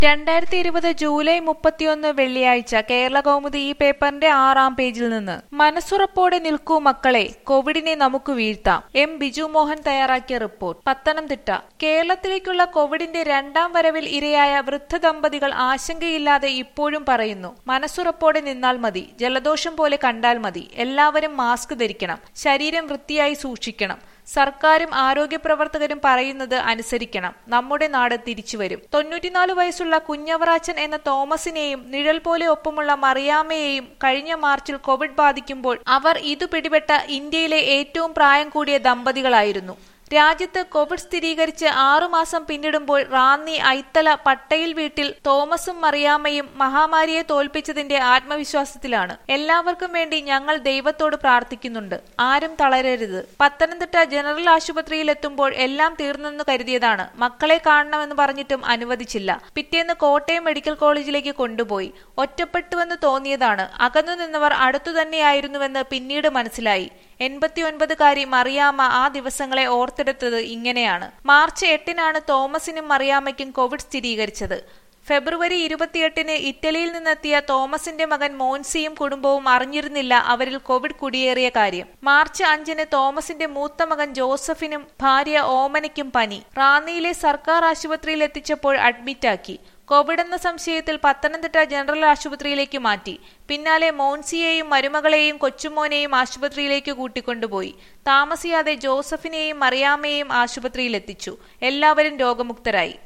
രണ്ടായിരത്തി ഇരുപത് ജൂലൈ മുപ്പത്തിയൊന്ന് വെള്ളിയാഴ്ച കേരള കൗമുദി ഈ പേപ്പറിന്റെ ആറാം പേജിൽ നിന്ന് മനസ്സുറപ്പോടെ നിൽക്കൂ മക്കളെ കോവിഡിനെ നമുക്ക് വീഴ്ത്താം എം ബിജു മോഹൻ തയ്യാറാക്കിയ റിപ്പോർട്ട് പത്തനംതിട്ട കേരളത്തിലേക്കുള്ള കോവിഡിന്റെ രണ്ടാം വരവിൽ ഇരയായ വൃദ്ധ ദമ്പതികൾ ആശങ്കയില്ലാതെ ഇപ്പോഴും പറയുന്നു മനസ്സുറപ്പോടെ നിന്നാൽ മതി ജലദോഷം പോലെ കണ്ടാൽ മതി എല്ലാവരും മാസ്ക് ധരിക്കണം ശരീരം വൃത്തിയായി സൂക്ഷിക്കണം സർക്കാരും ആരോഗ്യ പ്രവർത്തകരും പറയുന്നത് അനുസരിക്കണം നമ്മുടെ നാട് തിരിച്ചുവരും തൊണ്ണൂറ്റിനാല് വയസ്സുള്ള കുഞ്ഞവറാച്ചൻ എന്ന തോമസിനെയും നിഴൽ പോലെ ഒപ്പമുള്ള മറിയാമ്മയെയും കഴിഞ്ഞ മാർച്ചിൽ കോവിഡ് ബാധിക്കുമ്പോൾ അവർ ഇതു പിടിപെട്ട ഇന്ത്യയിലെ ഏറ്റവും പ്രായം കൂടിയ ദമ്പതികളായിരുന്നു രാജ്യത്ത് കോവിഡ് സ്ഥിരീകരിച്ച് ആറുമാസം പിന്നിടുമ്പോൾ റാന്നി ഐത്തല പട്ടയിൽ വീട്ടിൽ തോമസും മറിയാമ്മയും മഹാമാരിയെ തോൽപ്പിച്ചതിന്റെ ആത്മവിശ്വാസത്തിലാണ് എല്ലാവർക്കും വേണ്ടി ഞങ്ങൾ ദൈവത്തോട് പ്രാർത്ഥിക്കുന്നുണ്ട് ആരും തളരരുത് പത്തനംതിട്ട ജനറൽ ആശുപത്രിയിൽ എത്തുമ്പോൾ എല്ലാം തീർന്നെന്ന് കരുതിയതാണ് മക്കളെ കാണണമെന്ന് പറഞ്ഞിട്ടും അനുവദിച്ചില്ല പിറ്റേന്ന് കോട്ടയം മെഡിക്കൽ കോളേജിലേക്ക് കൊണ്ടുപോയി ഒറ്റപ്പെട്ടുവെന്ന് തോന്നിയതാണ് അകന്നു നിന്നവർ അടുത്തു തന്നെയായിരുന്നുവെന്ന് പിന്നീട് മനസ്സിലായി എൺപത്തിയൊൻപതുകാരി മറിയാമ്മ ആ ദിവസങ്ങളെ ഓർത്തെടുത്തത് ഇങ്ങനെയാണ് മാർച്ച് എട്ടിനാണ് തോമസിനും മറിയാമ്മയ്ക്കും കോവിഡ് സ്ഥിരീകരിച്ചത് ഫെബ്രുവരി ഇരുപത്തിയെട്ടിന് ഇറ്റലിയിൽ നിന്നെത്തിയ തോമസിന്റെ മകൻ മോൻസിയും കുടുംബവും അറിഞ്ഞിരുന്നില്ല അവരിൽ കോവിഡ് കുടിയേറിയ കാര്യം മാർച്ച് അഞ്ചിന് തോമസിന്റെ മൂത്ത മകൻ ജോസഫിനും ഭാര്യ ഓമനയ്ക്കും പനി റാന്നിയിലെ സർക്കാർ ആശുപത്രിയിൽ എത്തിച്ചപ്പോൾ അഡ്മിറ്റാക്കി കോവിഡ് എന്ന സംശയത്തിൽ പത്തനംതിട്ട ജനറൽ ആശുപത്രിയിലേക്ക് മാറ്റി പിന്നാലെ മോൻസിയെയും മരുമകളെയും കൊച്ചുമോനെയും ആശുപത്രിയിലേക്ക് കൂട്ടിക്കൊണ്ടുപോയി താമസിയാതെ ജോസഫിനെയും മറിയാമ്മയെയും ആശുപത്രിയിലെത്തിച്ചു എല്ലാവരും രോഗമുക്തരായി